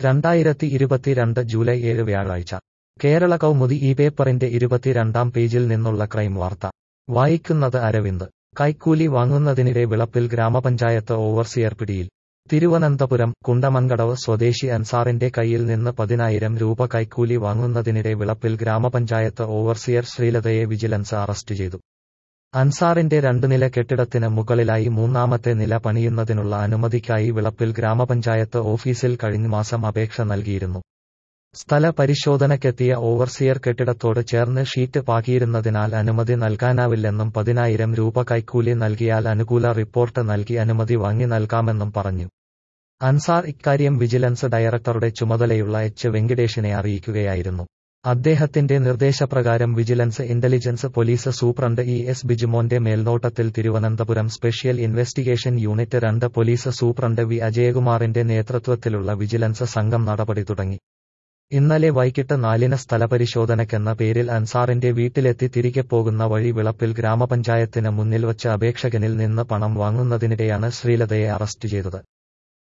രണ്ടായിരത്തി ഇരുപത്തിരണ്ട് ജൂലൈ ഏഴ് വ്യാഴാഴ്ച കേരള കൗമുദി ഈ പേപ്പറിന്റെ ഇരുപത്തിരണ്ടാം പേജിൽ നിന്നുള്ള ക്രൈം വാർത്ത വായിക്കുന്നത് അരവിന്ദ് കൈക്കൂലി വാങ്ങുന്നതിനിടെ വിളപ്പിൽ ഗ്രാമപഞ്ചായത്ത് ഓവർസിയർ പിടിയിൽ തിരുവനന്തപുരം കുണ്ടമങ്കടവ് സ്വദേശി അൻസാറിന്റെ കയ്യിൽ നിന്ന് പതിനായിരം രൂപ കൈക്കൂലി വാങ്ങുന്നതിനിടെ വിളപ്പിൽ ഗ്രാമപഞ്ചായത്ത് ഓവർസിയർ ശ്രീലതയെ വിജിലൻസ് അറസ്റ്റ് ചെയ്തു അൻസാറിന്റെ രണ്ടു നില കെട്ടിടത്തിന് മുകളിലായി മൂന്നാമത്തെ നില പണിയുന്നതിനുള്ള അനുമതിക്കായി വിളപ്പിൽ ഗ്രാമപഞ്ചായത്ത് ഓഫീസിൽ കഴിഞ്ഞ മാസം അപേക്ഷ നൽകിയിരുന്നു സ്ഥല പരിശോധനയ്ക്കെത്തിയ ഓവർസിയർ കെട്ടിടത്തോട് ചേർന്ന് ഷീറ്റ് പാകിയിരുന്നതിനാൽ അനുമതി നൽകാനാവില്ലെന്നും പതിനായിരം രൂപ കൈക്കൂലി നൽകിയാൽ അനുകൂല റിപ്പോർട്ട് നൽകി അനുമതി വാങ്ങി നൽകാമെന്നും പറഞ്ഞു അൻസാർ ഇക്കാര്യം വിജിലൻസ് ഡയറക്ടറുടെ ചുമതലയുള്ള എച്ച് വെങ്കിടേഷിനെ അറിയിക്കുകയായിരുന്നു അദ്ദേഹത്തിന്റെ നിർദ്ദേശപ്രകാരം vigilance intelligence police superintendent E S ബിജുമോന്റെ മേൽനോട്ടത്തിൽ തിരുവനന്തപുരം സ്പെഷ്യൽ ഇൻവെസ്റ്റിഗേഷൻ യൂണിറ്റ് രണ്ട് പോലീസ് സൂപ്രണ്ട് വി അജയകുമാറിന്റെ നേതൃത്വത്തിലുള്ള വിജിലൻസ് സംഘം നടപടി തുടങ്ങി ഇന്നലെ വൈകിട്ട് നാലിന് സ്ഥലപരിശോധനയ്ക്കെന്ന പേരിൽ അൻസാറിന്റെ വീട്ടിലെത്തി തിരികെ പോകുന്ന വഴി വിളപ്പിൽ ഗ്രാമപഞ്ചായത്തിന് മുന്നിൽ വച്ച് അപേക്ഷകനിൽ നിന്ന് പണം വാങ്ങുന്നതിനിടെയാണ് ശ്രീലതയെ അറസ്റ്റ് ചെയ്തത്